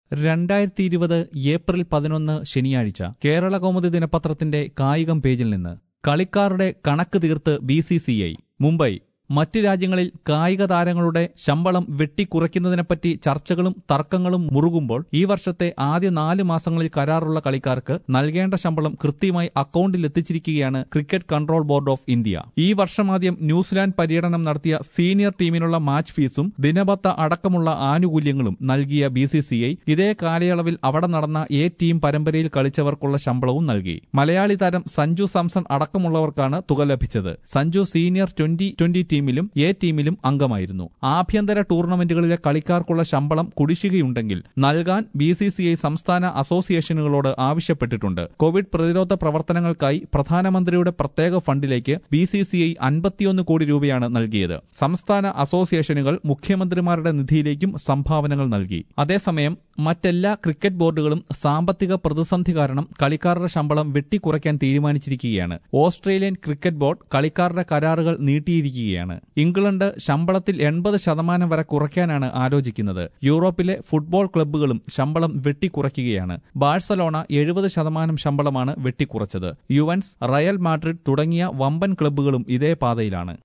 രണ്ടായിരത്തി ഇരുപത് ഏപ്രിൽ പതിനൊന്ന് ശനിയാഴ്ച കേരള കൗമുദി ദിനപത്രത്തിന്റെ കായികം പേജിൽ നിന്ന് കളിക്കാരുടെ കണക്ക് തീർത്ത് B C C I Mumbai മറ്റ് രാജ്യങ്ങളിൽ കായിക താരങ്ങളുടെ ശമ്പളം വെട്ടിക്കുറയ്ക്കുന്നതിനെപ്പറ്റി ചർച്ചകളും തർക്കങ്ങളും മുറുകുമ്പോൾ ഈ വർഷത്തെ ആദ്യ നാല് മാസങ്ങളിൽ കരാറുള്ള കളിക്കാർക്ക് നൽകേണ്ട ശമ്പളം കൃത്യമായി അക്കൌണ്ടിൽ എത്തിച്ചിരിക്കുകയാണ് cricket control board of India ഈ വർഷമാദ്യം ന്യൂസിലാൻഡ് പര്യടനം നടത്തിയ സീനിയർ ടീമിനുള്ള മാച്ച് ഫീസും ദിനബത്ത അടക്കമുള്ള ആനുകൂല്യങ്ങളും നൽകിയ ബി സി സി ഐ ഇതേ കാലയളവിൽ അവിടെ നടന്ന എ ടീം പരമ്പരയിൽ കളിച്ചവർക്കുള്ള ശമ്പളവും നൽകി മലയാളി താരം സഞ്ജു സാംസൺ അടക്കമുള്ളവർക്കാണ് തുക ലഭിച്ചത് സഞ്ജു സീനിയർ ട്വന്റി ട്വന്റി ടീമിലും എ ടീമിലും അംഗമായിരുന്നു ആഭ്യന്തര ടൂർണമെന്റുകളിലെ കളിക്കാർക്കുള്ള ശമ്പളം കുടിശ്ശികയുണ്ടെങ്കിൽ നൽകാൻ ബി സി സി ഐ സംസ്ഥാന അസോസിയേഷനുകളോട് ആവശ്യപ്പെട്ടിട്ടുണ്ട് കോവിഡ് പ്രതിരോധ പ്രവർത്തനങ്ങൾക്കായി പ്രധാനമന്ത്രിയുടെ പ്രത്യേക ഫണ്ടിലേക്ക് ബി സി സി ഐ അൻപത്തിയൊന്ന് കോടി രൂപയാണ് നൽകിയത് സംസ്ഥാന അസോസിയേഷനുകൾ മുഖ്യമന്ത്രിമാരുടെ നിധിയിലേക്കും സംഭാവനകൾ നൽകി അതേസമയം മറ്റെല്ലാ ക്രിക്കറ്റ് ബോർഡുകളും സാമ്പത്തിക പ്രതിസന്ധി കാരണം കളിക്കാരുടെ ശമ്പളം വെട്ടിക്കുറയ്ക്കാൻ തീരുമാനിച്ചിരിക്കുകയാണ് ഓസ്ട്രേലിയൻ ക്രിക്കറ്റ് ബോർഡ് കളിക്കാരുടെ കരാറുകൾ നീട്ടിയിരിക്കുകയാണ് ഇംഗ്ലണ്ട് ശമ്പളത്തിൽ എൺപത് ശതമാനം വരെ കുറയ്ക്കാനാണ് ആലോചിക്കുന്നത് യൂറോപ്പിലെ ഫുട്ബോൾ ക്ലബ്ബുകളും ശമ്പളം വെട്ടിക്കുറയ്ക്കുകയാണ് ബാഴ്സലോണ എഴുപത് ശതമാനം ശമ്പളമാണ് വെട്ടിക്കുറച്ചത് യുവൻസ് റയൽ മാഡ്രിഡ് തുടങ്ങിയ വമ്പൻ ക്ലബ്ബുകളും ഇതേ പാതയിലാണ്